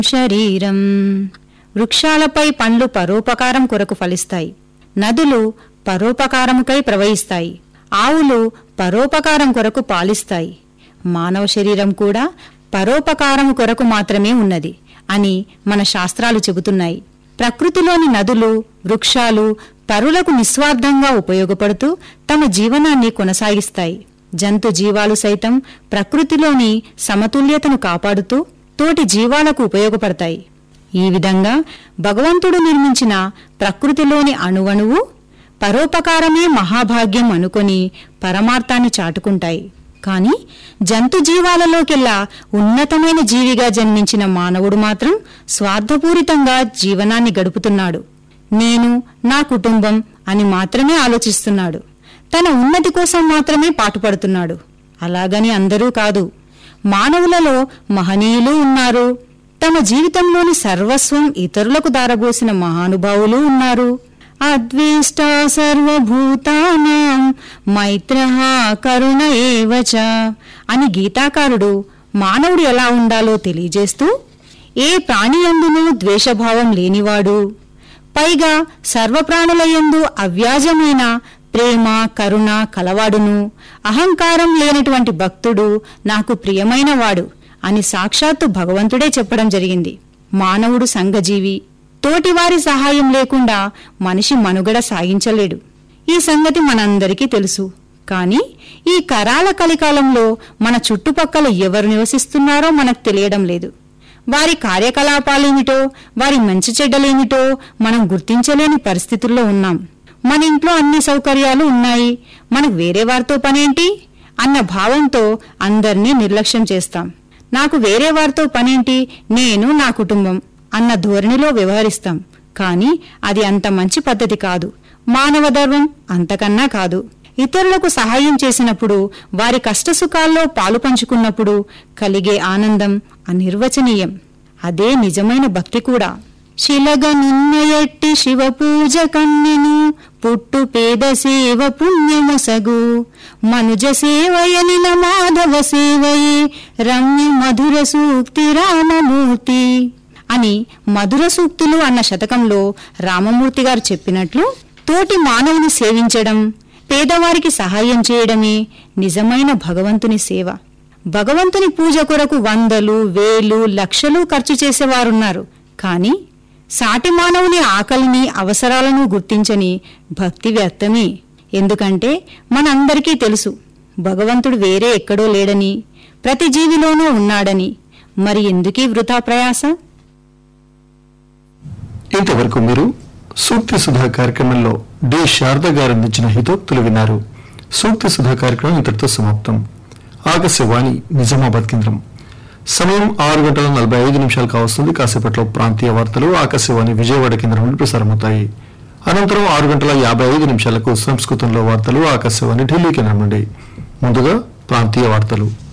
శరీరం వృక్షాలపై పండ్లు పరోపకారం కొరకు ఫలిస్తాయి నదులు పరోపకారముకై ప్రవహిస్తాయి ఆవులు పరోపకారం కొరకు పాలిస్తాయి మానవ శరీరం కూడా పరోపకారము కొరకు మాత్రమే ఉన్నది అని మన శాస్త్రాలు చెబుతున్నాయి ప్రకృతిలోని నదులు వృక్షాలు పరులకు నిస్వార్థంగా ఉపయోగపడుతూ తమ జీవనాన్ని కొనసాగిస్తాయి జంతు జీవాలు సైతం ప్రకృతిలోని సమతుల్యతను కాపాడుతూ తోటి జీవాలకు ఉపయోగపడతాయి ఈ విధంగా భగవంతుడు నిర్మించిన ప్రకృతిలోని అణువణువు పరోపకారమే మహాభాగ్యం అనుకొని పరమార్థాన్ని చాటుకుంటాయి కాని జంతు జీవాలలోకెల్లా ఉన్నతమైన జీవిగా జన్మించిన మానవుడు మాత్రం స్వార్థపూరితంగా జీవనాన్ని గడుపుతున్నాడు నేను నా కుటుంబం అని మాత్రమే ఆలోచిస్తున్నాడు తన ఉన్నతి కోసం మాత్రమే పాటుపడుతున్నాడు అలాగని అందరూ కాదు మానవులలో మహనీయులు ఉన్నారు తమ జీవితంలోని సర్వస్వం ఇతరులకు దారబోసిన మహానుభావులు ఉన్నారు అద్వేష్ట సర్వభూతానాం మైత్ర కరుణ ఏవచ అని గీతాకారుడు మానవుడు ఎలా ఉండాలో తెలియజేస్తూ ఏ ప్రాణియందునూ ద్వేషభావం లేనివాడు పైగా సర్వప్రాణులయందు అవ్యాజమైన ప్రేమ కరుణ కలవాడును అహంకారం లేనటువంటి భక్తుడు నాకు ప్రియమైనవాడు అని సాక్షాత్తు భగవంతుడే చెప్పడం జరిగింది మానవుడు సంఘజీవి తోటివారి సహాయం లేకుండా మనిషి మనుగడ సాగించలేడు ఈ సంగతి మనందరికీ తెలుసు కాని ఈ కరాల కలికాలంలో మన చుట్టుపక్కల ఎవరు నివసిస్తున్నారో మనకు తెలియడం లేదు వారి కార్యకలాపాలేమిటో వారి మంచి చెడ్డలేమిటో మనం గుర్తించలేని పరిస్థితుల్లో ఉన్నాం మన ఇంట్లో అన్ని సౌకర్యాలు ఉన్నాయి మనకు వేరే వారితో పనేంటి అన్న భావంతో అందర్నీ నిర్లక్ష్యం చేస్తాం నాకు వేరే వారితో పనేంటి నేను నా కుటుంబం అన్న ధోరణిలో వ్యవహరిస్తాం కానీ అది అంత మంచి పద్ధతి కాదు మానవ ధర్మం అంతకన్నా కాదు ఇతరులకు సహాయం చేసినప్పుడు వారి కష్టసుఖాల్లో పాలు పంచుకున్నప్పుడు కలిగే ఆనందం అనిర్వచనీయం అదే నిజమైన భక్తి కూడా శిలగ నిన్నయట్టి శివ పూజ కన్నెను పుట్టు పేద సేవ పుణ్యమొసగు మనుజ సేవయనిన మాధవ సేవయే రమ్య మధుర సూక్తి రామమూర్తి అని మధుర సూక్తులు అన్న శతకంలో రామమూర్తి గారు చెప్పినట్లు తోటి మానవుని సేవించడం పేదవారికి సహాయం చేయడమే నిజమైన భగవంతుని సేవ భగవంతుని పూజ కొరకు వందలు వేలు లక్షలు ఖర్చు చేసేవారున్నారు కానీ సాటి మానవుని ఆకలిని అవసరాలను గుర్తించని భక్తి వ్యర్థమే ఎందుకంటే మనందరికీ తెలుసు భగవంతుడు వేరే ఎక్కడో లేడని ప్రతి జీవిలోనూ ఉన్నాడని మరి ఎందుకీ వృథా ప్రయాస ఇంతవరకు మీరు సూక్తి సుధా కార్యక్రమంలో డి శారద గారు అందించిన హితోక్తులు విన్నారు సూక్తి సుధా కార్యక్రమం ఇంతటితో సమాప్తం ఆకాశవాణి నిజామాబాద్ కేంద్రం సమయం ఆరు గంటల నలభై ఐదు నిమిషాలు కావస్తుంది కాసేపట్లో ప్రాంతీయ వార్తలు ఆకాశవాణి విజయవాడ కేంద్రం నుండి ప్రసారమవుతాయి అనంతరం ఆరు గంటల యాభై ఐదు నిమిషాలకు సంస్కృతంలో వార్తలు ఆకాశవాణి ఢిల్లీ కేంద్రం నుండి ముందుగా ప్రాంతీయ వార్తలు